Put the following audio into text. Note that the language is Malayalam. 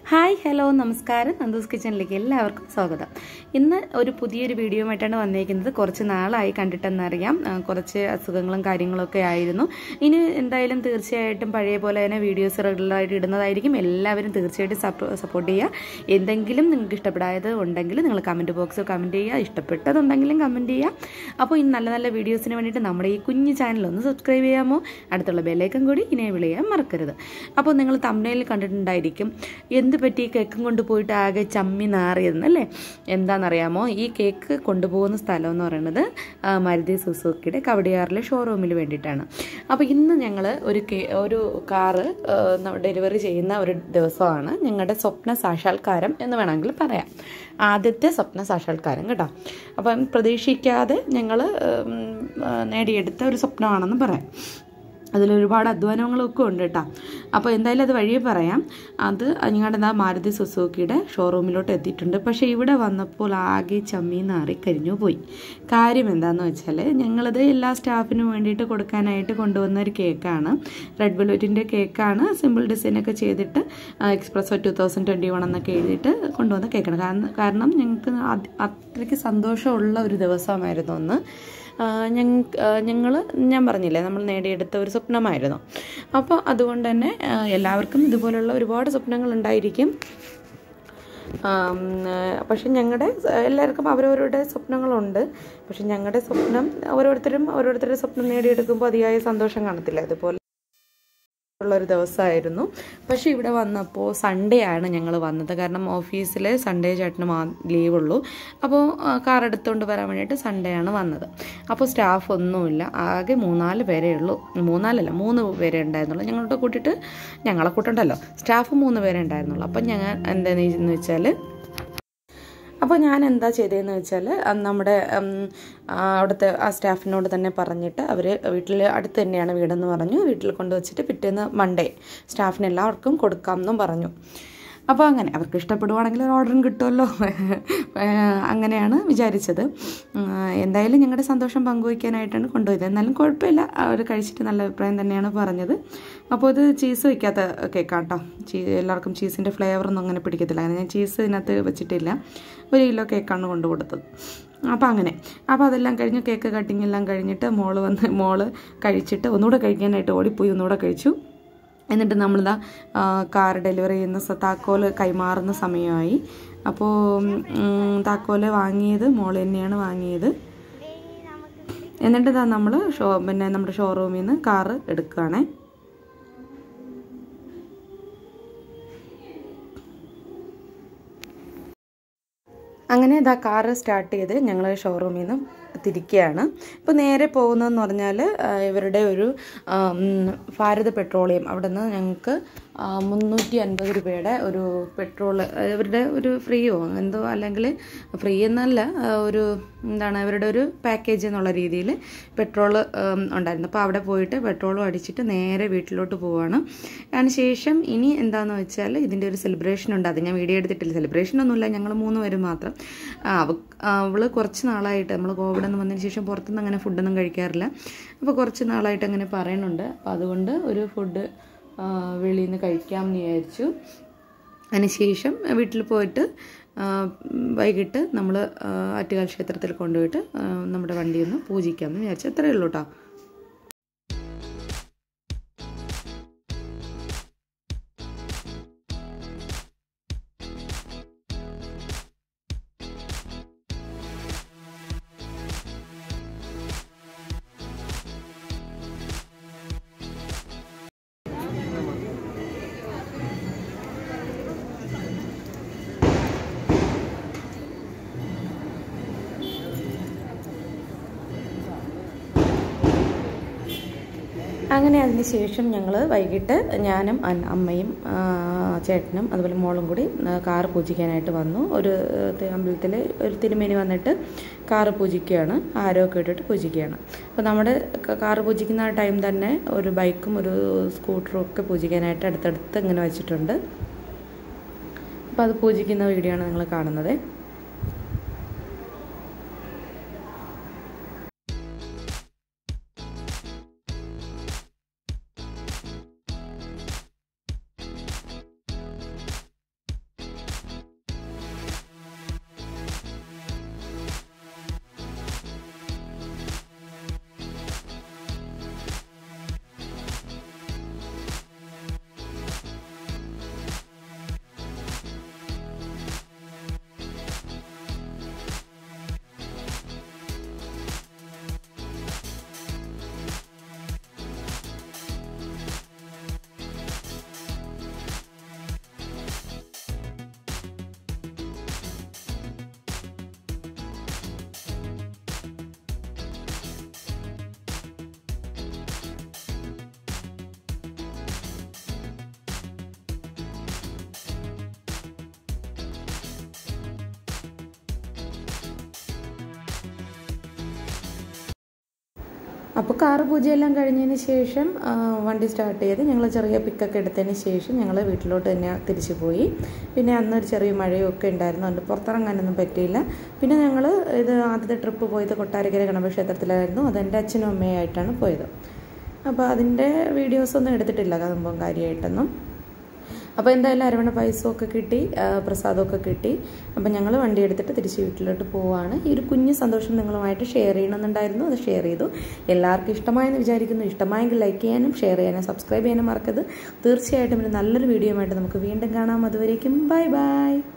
ഹായ് ഹലോ നമസ്കാരം നന്ദൂസ് കിച്ചണിലേക്ക് എല്ലാവർക്കും സ്വാഗതം ഇന്ന് ഒരു പുതിയൊരു വീഡിയോയുമായിട്ടാണ് വന്നേക്കുന്നത് കുറച്ച് നാളായി കണ്ടിട്ടെന്നറിയാം ആ, കുറച്ച് അസുഖങ്ങളും കാര്യങ്ങളൊക്കെ ആയിരുന്നു ഇനി എന്തായാലും തീർച്ചയായിട്ടും പഴയ പോലെ തന്നെ വീഡിയോസ് റെഗുലറായിട്ട് ഇടുന്നതായിരിക്കും എല്ലാവരും തീർച്ചയായിട്ടും സപ്പോർട്ട് ചെയ്യുക എന്തെങ്കിലും നിങ്ങൾക്ക് ഇഷ്ടപ്പെടായത് ഉണ്ടെങ്കിൽ നിങ്ങൾ കമൻറ്റ് ബോക്സിൽ കമൻറ്റ് ചെയ്യുക ഇഷ്ടപ്പെട്ടതുണ്ടെങ്കിലും കമൻറ്റ് ചെയ്യുക അപ്പോൾ ഈ നല്ല നല്ല വീഡിയോസിന് വേണ്ടിയിട്ട് നമ്മുടെ ഈ കുഞ്ഞു ചാനൽ ഒന്ന് സബ്സ്ക്രൈബ് ചെയ്യാമോ അടുത്തുള്ള ബെല്ലേക്കും കൂടി ഇനേബിൾ ചെയ്യാൻ മറക്കരുത് അപ്പോൾ നിങ്ങൾ തമിഴിൽ കണ്ടിട്ടുണ്ടായിരിക്കും എന്ത് പറ്റി ഈ കേക്കും കൊണ്ടുപോയിട്ട് ആകെ ചമ്മി നാറിയതെന്ന് അല്ലേ എന്താണെന്നറിയാമോ ഈ കേക്ക് കൊണ്ടുപോകുന്ന സ്ഥലം എന്ന് പറയുന്നത് ആ, മാരുതി സുസുക്കിയുടെ കവടിയാറിലെ ഷോറൂമിൽ വേണ്ടിയിട്ടാണ് അപ്പോൾ ഇന്ന് ഞങ്ങൾ ഒരു കേ ഒരു കാറ് ഡെലിവറി ചെയ്യുന്ന ഒരു ദിവസമാണ് ഞങ്ങളുടെ സ്വപ്ന സാക്ഷാത്കാരം എന്ന് വേണമെങ്കിൽ പറയാം ആദ്യത്തെ സ്വപ്ന സാക്ഷാത്കാരം കേട്ടോ അപ്പം പ്രതീക്ഷിക്കാതെ ഞങ്ങൾ നേടിയെടുത്ത ഒരു സ്വപ്നമാണെന്ന് പറയാം അതിലൊരുപാട് അധ്വാനങ്ങളൊക്കെ ഉണ്ട് കേട്ടോ അപ്പോൾ എന്തായാലും അത് വഴിയെ പറയാം അത് ഞങ്ങളുടെ എന്താ മാരുതി സുസുക്കിയുടെ ഷോറൂമിലോട്ട് എത്തിയിട്ടുണ്ട് പക്ഷേ ഇവിടെ വന്നപ്പോൾ ആകെ ചമ്മി നാറി കരിഞ്ഞു പോയി കാര്യം എന്താണെന്ന് വെച്ചാൽ ഞങ്ങളത് എല്ലാ സ്റ്റാഫിനും വേണ്ടിയിട്ട് കൊടുക്കാനായിട്ട് കൊണ്ടുവന്ന ഒരു കേക്കാണ് റെഡ് വെൽവെറ്റിൻ്റെ കേക്കാണ് സിമ്പിൾ ഡിസൈനൊക്കെ ചെയ്തിട്ട് express two thousand twenty one എന്നൊക്കെ എഴുതിയിട്ട് കൊണ്ടുവന്ന കേക്കാണ് കാരണം കാരണം ഞങ്ങൾക്ക് അത് അത്രയ്ക്ക് സന്തോഷമുള്ള ഒരു ദിവസമായിരുന്നു ഒന്ന് ഞങ്ങൾ ഞാൻ പറഞ്ഞില്ലേ നമ്മൾ നേടിയെടുത്ത ഒരു സ്വപ്നമായിരുന്നു അപ്പോൾ അതുകൊണ്ട് തന്നെ ആ, എല്ലാവർക്കും ഇതുപോലുള്ള ഒരുപാട് സ്വപ്നങ്ങൾ ഉണ്ടായിരിക്കും ആം, പക്ഷെ ഞങ്ങളുടെ എല്ലാവർക്കും അവരവരുടെ സ്വപ്നങ്ങളുണ്ട് പക്ഷെ ഞങ്ങളുടെ സ്വപ്നം ഓരോരുത്തരും ഓരോരുത്തരുടെ സ്വപ്നം നേടിയെടുക്കുമ്പോൾ അതിയായ സന്തോഷം കാണത്തില്ല അതുപോലെ ഉള്ളൊരു ദിവസമായിരുന്നു പക്ഷേ ഇവിടെ വന്നപ്പോൾ സൺഡേ ആണ് ഞങ്ങൾ വന്നത് കാരണം ഓഫീസിൽ സൺഡേ ചേട്ടന് മാ ലീവുള്ളൂ അപ്പോൾ കാർ എടുത്തുകൊണ്ട് വരാൻ വേണ്ടിയിട്ട് സൺഡേ ആണ് വന്നത് അപ്പോൾ സ്റ്റാഫ് ഒന്നുമില്ല ആകെ മൂന്നാല് പേരേ ഉള്ളൂ മൂന്നാലല്ല മൂന്ന് പേരേ ഉണ്ടായിരുന്നുള്ളൂ ഞങ്ങളോട് കൂട്ടിയിട്ട് ഞങ്ങളെ കൂട്ടണ്ടല്ലോ സ്റ്റാഫ് മൂന്ന് പേരേ ഉണ്ടായിരുന്നുള്ളൂ അപ്പം ഞങ്ങൾ എന്താണെന്ന് വെച്ചാൽ അപ്പോൾ ഞാൻ എന്താ ചെയ്തതെന്ന് വെച്ചാൽ അന്ന് നമ്മുടെ ഉം, ആ, അവിടുത്തെ ആ സ്റ്റാഫിനോട് തന്നെ പറഞ്ഞിട്ട് അവർ വീട്ടിൽ അടുത്ത് തന്നെയാണ് വീടെന്ന് പറഞ്ഞു വീട്ടിൽ കൊണ്ടുവച്ചിട്ട് പിറ്റേന്ന് മൺഡേ സ്റ്റാഫിന് എല്ലാവർക്കും കൊടുക്കാം എന്നും പറഞ്ഞു അപ്പോൾ അങ്ങനെ അവർക്ക് ഇഷ്ടപ്പെടുവാണെങ്കിൽ ഒരു ഓർഡറും കിട്ടുമല്ലോ ഏഹ് അങ്ങനെയാണ് വിചാരിച്ചത് ഉം, എന്തായാലും ഞങ്ങളുടെ സന്തോഷം പങ്കുവയ്ക്കാനായിട്ടാണ് കൊണ്ടുപോയത് എന്നാലും കുഴപ്പമില്ല അവർ കഴിച്ചിട്ട് നല്ല അഭിപ്രായം തന്നെയാണ് പറഞ്ഞത് അപ്പോൾ ഇത് ചീസ് വയ്ക്കാത്ത കേക്കാണ് കേട്ടോ ചീ എല്ലാവർക്കും ചീസിൻ്റെ ഫ്ലേവറൊന്നും അങ്ങനെ പിടിക്കത്തില്ല അങ്ങനെ ഞാൻ ചീസ് ഇതിനകത്ത് വെച്ചിട്ടില്ല ഒരു കിലോ കേക്കാണ് കൊണ്ടു കൊടുത്തത് അപ്പോൾ അങ്ങനെ അപ്പോൾ അതെല്ലാം കഴിഞ്ഞ് കേക്ക് കട്ടിങ് എല്ലാം കഴിഞ്ഞിട്ട് മോള് വന്ന് മോള് കഴിച്ചിട്ട് ഒന്നുകൂടെ കഴിക്കാനായിട്ട് ഓടിപ്പോയി ഒന്നുകൂടെ കഴിച്ചു എന്നിട്ട് നമ്മളിതാ ആ, കാർ ഡെലിവറി ചെയ്യുന്ന സ- താക്കോല് കൈമാറുന്ന സമയമായി അപ്പോൾ ഉം, താക്കോല് വാങ്ങിയത് മോള് തന്നെയാണ് വാങ്ങിയത് എന്നിട്ട് ഇതാ നമ്മൾ ഷോ പിന്നെ നമ്മുടെ ഷോറൂമിൽ നിന്ന് കാറ് എടുക്കുകയാണേ അങ്ങനെ ഇതാ കാറ് സ്റ്റാർട്ട് ചെയ്ത് ഞങ്ങൾ ഷോറൂമിൽ നിന്ന് തിരിക്കുകയാണ് ഇപ്പോൾ നേരെ പോകുന്നതെന്ന് പറഞ്ഞാൽ ആ, ഇവരുടെ ഒരു ആ, ഉം, ഭാരത് പെട്രോളിയം അവിടെ നിന്ന് ഞങ്ങൾക്ക് മുന്നൂറ്റി അൻപത് രൂപയുടെ ഒരു പെട്രോൾ ഇവരുടെ ഒരു ഫ്രീയോ എന്തോ അല്ലെങ്കിൽ ഫ്രീ എന്നല്ല ആ, ഒരു എന്താണ് ഇവരുടെ ഒരു പാക്കേജ് എന്നുള്ള രീതിയിൽ പെട്രോൾ ഉണ്ടായിരുന്നു അപ്പോൾ അവിടെ പോയിട്ട് പെട്രോളും അടിച്ചിട്ട് നേരെ വീട്ടിലോട്ട് പോവുകയാണ് അതിനുശേഷം ഇനി എന്താണെന്ന് വെച്ചാൽ ഇതിൻ്റെ ഒരു സെലിബ്രേഷൻ ഉണ്ട് അത് ഞാൻ വീഡിയോ എടുത്തിട്ടില്ല സെലിബ്രേഷൻ ഒന്നുമില്ല ഞങ്ങൾ മൂന്ന് പേരും മാത്രം ആ, അവ അവള് കുറച്ച് നാളായിട്ട് നമ്മൾ കോവിഡ് നിന്ന് വന്നതിന് ശേഷം പുറത്തുനിന്ന് അങ്ങനെ ഫുഡൊന്നും കഴിക്കാറില്ല അപ്പോൾ കുറച്ച് നാളായിട്ട് അങ്ങനെ പറയുന്നുണ്ട് അപ്പോൾ അതുകൊണ്ട് ഒരു ഫുഡ് വെളിയിൽ നിന്ന് കഴിക്കാമെന്ന് വിചാരിച്ചു അതിനുശേഷം വീട്ടിൽ പോയിട്ട് ആ, വൈകിട്ട് നമ്മൾ ആറ്റുകാൽ ക്ഷേത്രത്തിൽ കൊണ്ടുപോയിട്ട് ആ, നമ്മുടെ വണ്ടി ഒന്ന് പൂജിക്കാമെന്ന് വിചാരിച്ചു അത്രയേ ഉള്ളൂ കേട്ടോ അങ്ങനെ അതിന് ശേഷം ഞങ്ങൾ വൈകിട്ട് ഞാനും അൻ- അമ്മയും ആ, ചേട്ടനും അതുപോലെ മോളും കൂടി ആ, കാറ് പൂജിക്കാനായിട്ട് വന്നു ഒരു അമ്പലത്തിൽ ഒരു തിരുമേനി വന്നിട്ട് കാറ് പൂജിക്കുകയാണ് ആരൊക്കെ ഇട്ടിട്ട് പൂജിക്കുകയാണ് അപ്പോൾ നമ്മുടെ ക- കാറ് പൂജിക്കുന്ന ആ ടൈം തന്നെ ഒരു ബൈക്കും ഒരു സ്കൂട്ടറും ഒക്കെ പൂജിക്കാനായിട്ട് അടുത്തടുത്ത് ഇങ്ങനെ വെച്ചിട്ടുണ്ട് അപ്പോൾ അത് പൂജിക്കുന്ന വീഡിയോ ആണ് നിങ്ങൾ കാണുന്നത് അപ്പോൾ കാറ് പൂജയെല്ലാം കഴിഞ്ഞതിന് ശേഷം ആ, വണ്ടി സ്റ്റാർട്ട് ചെയ്ത് ഞങ്ങൾ ചെറിയ പിക്കൊക്കെ എടുത്തതിന് ശേഷം ഞങ്ങൾ വീട്ടിലോട്ട് തന്നെ തിരിച്ചു പോയി പിന്നെ അന്നൊരു ചെറിയ മഴയൊക്കെ ഉണ്ടായിരുന്നു അതുകൊണ്ട് പുറത്തിറങ്ങാനൊന്നും പറ്റിയില്ല പിന്നെ ഞങ്ങൾ ഇത് ആദ്യത്തെ ട്രിപ്പ് പോയത് കൊട്ടാരക്കര ഗണപതി ക്ഷേത്രത്തിലായിരുന്നു അത് എൻ്റെ അച്ഛനും അമ്മയായിട്ടാണ് പോയത് അപ്പോൾ അതിൻ്റെ വീഡിയോസൊന്നും എടുത്തിട്ടില്ല സംഭവം കാര്യമായിട്ടൊന്നും അപ്പോൾ എന്തായാലും അരവണ പായസമൊക്കെ കിട്ടി ആ, പ്രസാദമൊക്കെ കിട്ടി അപ്പോൾ ഞങ്ങൾ വണ്ടി എടുത്തിട്ട് തിരിച്ച് വീട്ടിലോട്ട് പോവുകയാണ് ഈ ഒരു കുഞ്ഞു സന്തോഷം നിങ്ങളുമായിട്ട് ഷെയർ ചെയ്യണമെന്നുണ്ടായിരുന്നു അത് ഷെയർ ചെയ്തു എല്ലാവർക്കും ഇഷ്ടമായെന്ന് വിചാരിക്കുന്നു ഇഷ്ടമായെങ്കിൽ ലൈക്ക് ചെയ്യാനും ഷെയർ ചെയ്യാനും സബ്സ്ക്രൈബ് ചെയ്യാനും മറക്കരുത് തീർച്ചയായിട്ടും ഒരു നല്ലൊരു വീഡിയോ ആയിട്ട് നമുക്ക് വീണ്ടും കാണാം അതുവരേക്കും ബൈ ബൈ